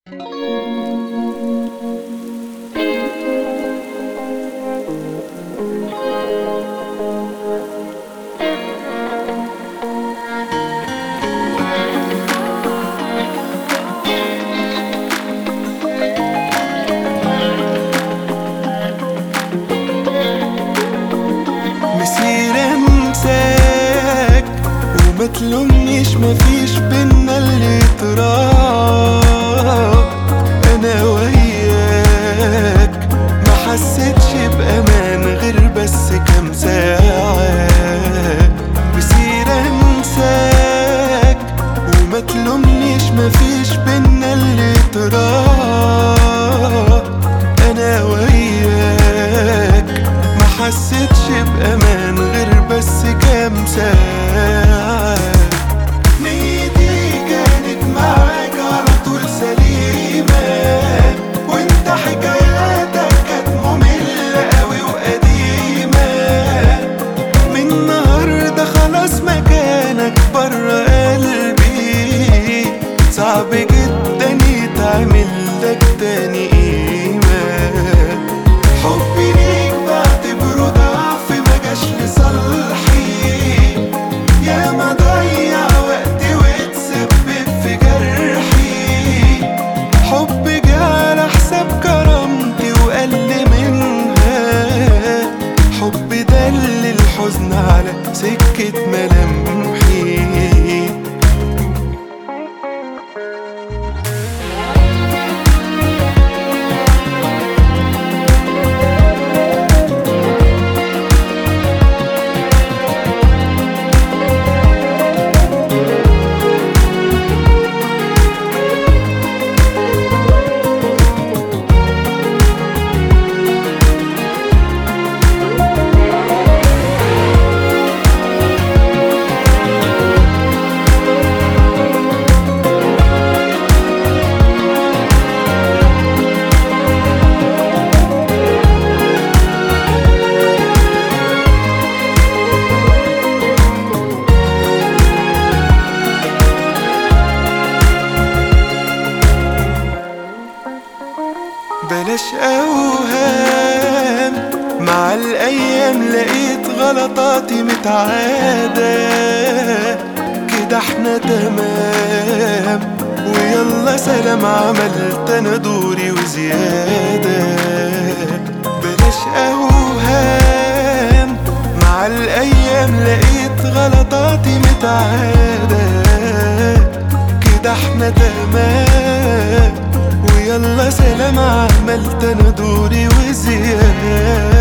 مسير انساك وما تلومنيش مفيش بينا اللي تراب انا وياك ما حسيتش بامان غير بس كام ساعة مسير انساك وما تلومنيش مفيش بينا اللي تراب انا وياك ما حسيتش بامان غير بس كام ساعة نيتي كانت معاك على طول سليمة وانت حكاياتك كانت مملة قوي وقديمة من النهاردة خلاص مكانك برا قلبي صعب جدا يتعمل لك تاني قيمة حبي ليك بعتبره ضعف ما جاش لصالحي يا ما ضيع وقتي واتسبب في جرحي حب جه على حساب كرامتي وقل منها حب دل الحزن على سكة ملامحي بلاش اوهام مع الايام لقيت غلطاتي متعادة كده احنا تمام ويلا سلام عملت انا دوري وزيادة بلاش اوهام مع الايام لقيت غلطاتي متعادة كده احنا تمام ويلا سلام عملت انا دوري وزيادة